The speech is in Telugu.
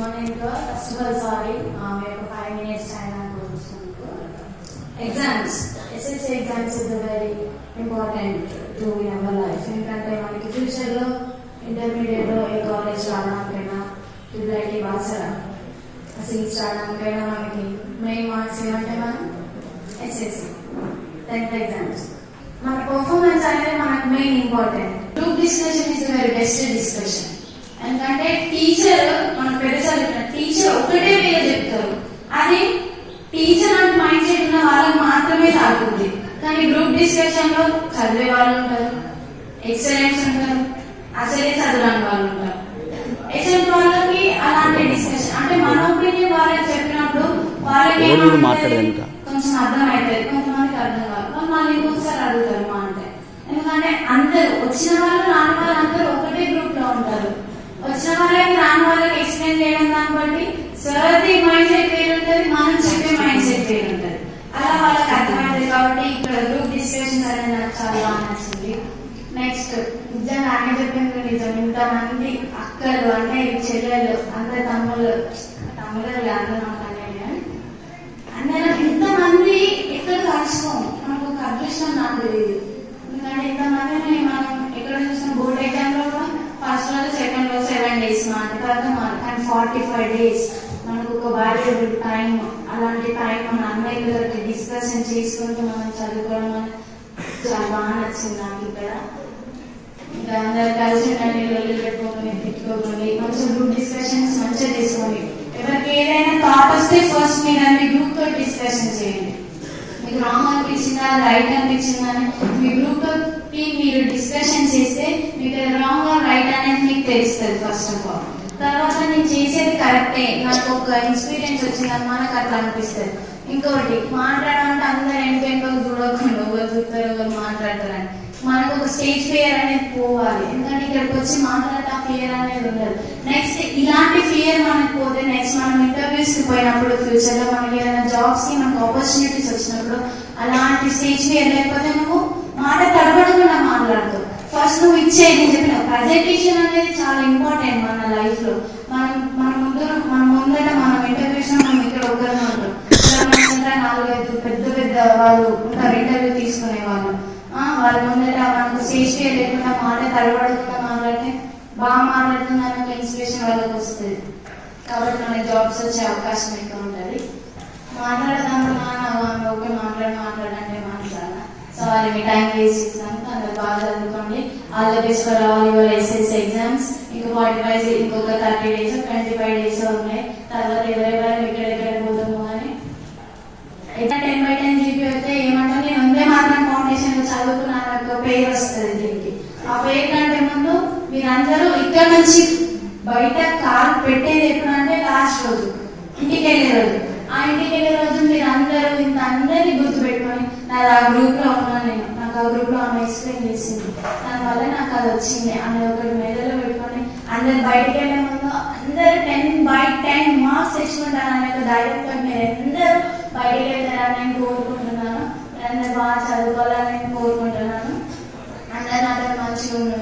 Morning first of all sorry మీ యొక్క ఫైవ్ మినిట్స్ టైం అనుకుంటున్నాను exams SSC exams is very important to in our life ఎందుకంటే మనకి ఫ్యూచర్లో ఇంటర్మీడియట్లో ఏ కాలేజ్ రావడానికైనా ట్రిపుల్ ఐటీ బాసరా సీట్స్ రావడానికైనా మనకి మెయిన్ మార్క్స్ ఏమంటే మనం ఎస్ఎస్సి టెన్త్ ఎగ్జామ్స్ మన పర్ఫార్మెన్స్ అనేది మనకు main important group discussion is very best discussion ఎందుకంటే టీచర్ మన పెద్ద చదువుతున్న టీచర్ ఒకటే వేరే చెప్తారు అది టీచర్ అంటే మైండ్ సెట్ ఉన్న వాళ్ళకి మాత్రమే తాగుతుంది కానీ గ్రూప్ డిస్కషన్ లో చదివే వాళ్ళు ఉంటారు ఎక్సలెంట్స్ ఉంటారు అసలే చదవని వాళ్ళు ఉంటారు ఎక్సలెంట్ వాళ్ళకి అలాంటి డిస్కషన్ అంటే మన ఒపీనియన్ వాళ్ళకి చెప్పినప్పుడు వాళ్ళకి ఎవరు ఏమంటే మాట్లాడదు ఇంకా. కొంచెం అర్థం అవుతుంది కొంతమందికి అర్థం కాదు వాళ్ళు మళ్ళీ ఇంకొకసారి అడుగుతారు మా అంటే ఎందుకంటే అందరు వచ్చిన వాళ్ళు రాని వాళ్ళు అందరూ ఒకటే గ్రూప్ లో ఉంటారు వచ్చిన వాళ్ళకి రాని వాళ్ళకి ఎక్స్ప్లెయిన్ చేయడం దాన్ని బట్టి సర్ది మైండ్ సెట్ వేరు ఉంటుంది మనం చెప్పే మైండ్ సెట్ వేరు ఉంటుంది అలా వాళ్ళకి అర్థమైంది కాబట్టి ఇక్కడ గ్రూప్ డిస్కషన్స్ అనేది నాకు చాలా బాగా నచ్చింది నెక్స్ట్ నిజంగా ఆయన చెప్పింది నిజం ఇంతమంది అక్కలు అంటే చెల్లెలు అందరు తమ్ముళ్ళు తమ్ముళ్ళు అందరూ నాకు అనేది కానీ అందరం ఇంతమంది ఎక్కడ కలుసుకోము మనకు ఒక అదృష్టం నాకు తెలియదు ఎందుకంటే ఇంతమందిని మనం ఎక్కడ చూసిన బోర్డ్ ఎగ్జామ్ లో కూడా ఫస్ట్ రోజు సెకండ్ రోజు సెవెన్ డేస్ మాట తర్వాత కానీ ఫార్టీ ఫైవ్ డేస్ మనకు ఒక వాల్యుబుల్ టైం అలాంటి టైం మన అన్నయ్యలతో డిస్కషన్ చేసుకుంటూ మనం చదువుకోవడం అనేది చాలా బాగా నచ్చింది నాకు ఇక్కడ ఇంకా అందరు కలిసి ఉండండి లొల్లి పెట్టుకోకండి తిట్టుకోకండి మంచిగా గ్రూప్ డిస్కషన్స్ మంచిగా చేసుకోండి ఎవరికి ఏదైనా థాట్ వస్తే ఫస్ట్ మీరు అన్ని గ్రూప్ తో డిస్కషన్ చేయండి మీకు రాంగ్ అనిపించిందా రైట్ అనిపించిందా అని మీ గ్రూప్ తోటి మీరు డిస్కషన్ చేస్తే మీకు రాంగ్ రైట్ అనేది మీకు తెలుస్తుంది ఫస్ట్ ఆఫ్ ఆల్ తర్వాత నేను చేసేది కరెక్టే నాకు ఒక ఎక్స్పీరియన్స్ వచ్చిందని మనకు అట్లా అనిపిస్తుంది ఇంకొకటి మాట్లాడాలంటే అందరు వెనక వెనక చూడకుండా ఒకరు చూస్తారు ఒకరు మాట్లాడతారని మనకు ఒక స్టేజ్ ఫియర్ అనేది పోవాలి ఎందుకంటే ఇక్కడికి వచ్చి మాట్లాడితే ఆ ఫియర్ అనేది ఉండదు నెక్స్ట్ ఇలాంటి ఫియర్ మనకు పోతే నెక్స్ట్ మనం ఇంటర్వ్యూస్ కి పోయినప్పుడు ఫ్యూచర్ లో మనకి ఏదైనా జాబ్స్ కి మనకు ఆపర్చునిటీస్ వచ్చినప్పుడు అలాంటి స్టేజ్ ఫియర్ లేకపోతే నువ్వు మాట తడబడకుండా మాట్లాడతావు ఫస్ట్ నువ్వు ఇచ్చేది నేను చెప్పిన ప్రజెంటేషన్ అనేది చాలా ఇంపార్టెంట్ మన లైఫ్ లో మనం మన ముందు మన ముందట మనం ఇంటర్వ్యూస్ మనం ఇక్కడ ఒకరిని ఉంటాం ఇక్కడ మన ముందర నాలుగైదు పెద్ద పెద్ద వాళ్ళు ఉంటారు ఇంటర్వ్యూ తీసుకునే వాళ్ళు ఆ, వాళ్ళ ముందట మనకు స్టేజ్ ఫియర్ లేకుండా మాట తడబడకుండా మాట్లాడితే బాగా మాట్లాడుతుందని ఒక ఇన్స్పిరేషన్ వాళ్ళకి వస్తుంది కాబట్టి మనకి జాబ్స్ వచ్చే అవకాశం ఎక్కువ ఉంటుంది మాట్లాడదాం ఓకే మాట్లాడి మాట్లాడంటే మాట్లాడాలి సో అది మీ టైం వేస్ట్ చేస్తాను అందరు బాగా చదువుకోండి all the best for all your SS exams ఇంకా ఫార్టీ ఫైవ్ ఇంకొక thirty days twenty five days ఉన్నాయి తర్వాత ఎవరెవరు ఎక్కడెక్కడ పోతాము అని అయితే టెన్ బై టెన్ జీబీ అయితే ఏమంటే నేను వందే మాత్రం ఫౌండేషన్ లో చదువుకున్నాను ఒక పేరు వస్తుంది దీనికి ఆ పేరు కంటే ముందు మీరందరూ ఇక్కడ నుంచి బయట కాల్ పెట్టేది ఎప్పుడు అంటే లాస్ట్ రోజు ఇంటికి వెళ్ళే రోజు ఆ ఇంటికి వెళ్ళే రోజు మీరు అందరూ ఇంత అందరినీ గుర్తు పెట్టుకొని నాది ఆ గ్రూప్ లో ఉన్నాను నేను నాకు ఆ గ్రూప్ లో ఆమె ఎక్స్ప్లెయిన్ చేసింది దానివల్ల నాకు అది వచ్చింది అనేది ఒకటి మెదడులో పెట్టుకొని అందరు బయటికి వెళ్ళే ముందు అందరు టెన్ బై టెన్ మార్క్స్ తెచ్చుకుంటారు అనే ఒక ధైర్యంతో మీరు అందరూ బయటికి వెళ్తారని నేను కోరుకుంటున్నాను మీరు అందరు బాగా చదువుకోవాలని నేను కోరుకుంటున్నాను అందరు నాతో మంచిగా ఉండండి